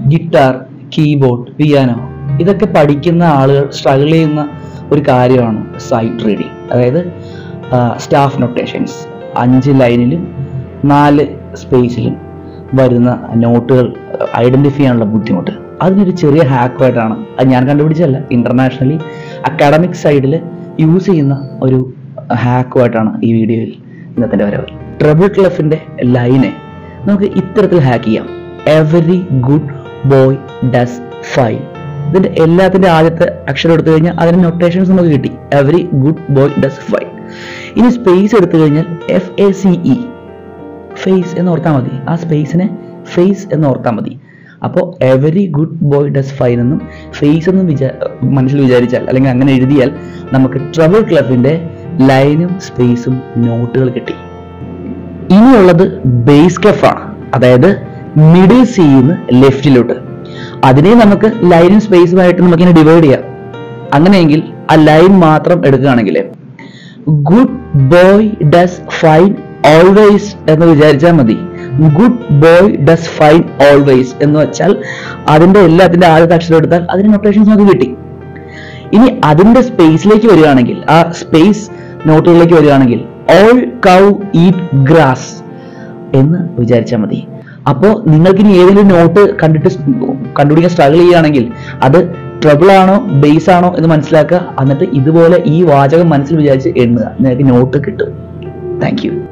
guitar keyboard piano ഇതൊക്കെ പഠിക്കുന്ന ആളുകൾ സ്ട്രഗിൾ ചെയ്യുന്ന ഒരു കാര്യമാണ് സൈറ്റ് റീഡിങ് അതായത് സ്റ്റാഫ് നൊട്ടേഷൻസ് അഞ്ച് ലൈനിലും നാല് സ്പേസിലും വരുന്ന നോട്ടുകൾ ഐഡന്റിഫൈ ചെയ്യാനുള്ള ബുദ്ധിമുട്ട് അതിനൊരു ചെറിയ ഹാക്കുമായിട്ടാണ് അത് ഞാൻ കണ്ടുപിടിച്ചതല്ല ഇന്റർനാഷണലി അക്കാഡമിക് സൈഡിൽ യൂസ് ചെയ്യുന്ന ഒരു ഹാക്കുമായിട്ടാണ് ഈ വീഡിയോയിൽ ഇന്നത്തെ വരവ് ട്രബിൾ ക്ലഫിന്റെ ലൈനെ നമുക്ക് ഇത്തരത്തിൽ ഹാക്ക് ചെയ്യാം every good boy does fine ഇതിന്റെ എല്ലാത്തിന്റെ ആദ്യത്തെ അക്ഷരം എടുത്തു കഴിഞ്ഞാൽ അതിന്റെ നൊട്ടേഷൻസ് നമുക്ക് കിട്ടി every good boy does fine ഇനി സ്പേസ് എടുത്തു കഴിഞ്ഞാൽ F A C E face എന്ന് ഓർത്താൽ മതി ആ സ്പേസിനെ ഫേസ് എന്ന് ഓർത്താൽ മതി അപ്പോൾ every good boy does fine എന്നും ഫേസ് എന്നും വിചാ മനസ്സിൽ വിചാരിച്ചാൽ അല്ലെങ്കിൽ അങ്ങനെ എഴുതിയാൽ നമുക്ക് ട്രബിൾ ക്ലബിന്റെ ലൈനും സ്പേസും നോട്ടുകൾ കിട്ടി ഇനിയുള്ളത് ബേസ് കെഫാണ് അതായത് മിഡിൽ സിന്ന് ലെഫ്റ്റിലോട്ട് അതിനെ നമുക്ക് ലൈനും സ്പേസുമായിട്ട് നമുക്കിങ്ങനെ ഡിവൈഡ് ചെയ്യാം അങ്ങനെയെങ്കിൽ ആ ലൈൻ മാത്രം എടുക്കുകയാണെങ്കിൽ good boy does fine always എന്ന് വിചാരിച്ചാൽ മതി good boy does fine always എന്ന് വെച്ചാൽ അതിന്റെ എല്ലാത്തിന്റെ ആദ്യത്തെ അക്ഷരം എടുത്താൽ അതിന്റെ നൊട്ടേഷൻസ് നമുക്ക് കിട്ടി ഇനി അതിന്റെ സ്പേസിലേക്ക് വരികയാണെങ്കിൽ ആ സ്പേസ് നോട്ടുകളിലേക്ക് വരികയാണെങ്കിൽ ഓൾ കൗ ഈറ്റ് ഗ്രാസ് എന്ന് വിചാരിച്ചാൽ മതി അപ്പോൾ നിങ്ങൾക്ക് ഇനി ഏതെങ്കിലും നോട്ട് കണ്ടിട്ട് സ് കണ്ടുപിടിക്കാൻ സ്ട്രഗിൾ ചെയ്യുകയാണെങ്കിൽ അത് ട്രബിൾ ആണോ ബേസ് ആണോ എന്ന് മനസ്സിലാക്കുക എന്നിട്ട് ഇതുപോലെ ഈ വാചകം മനസ്സിൽ വിചാരിച്ച് എണ്ണുക നിങ്ങൾക്ക് നോട്ട് കിട്ടും താങ്ക് യു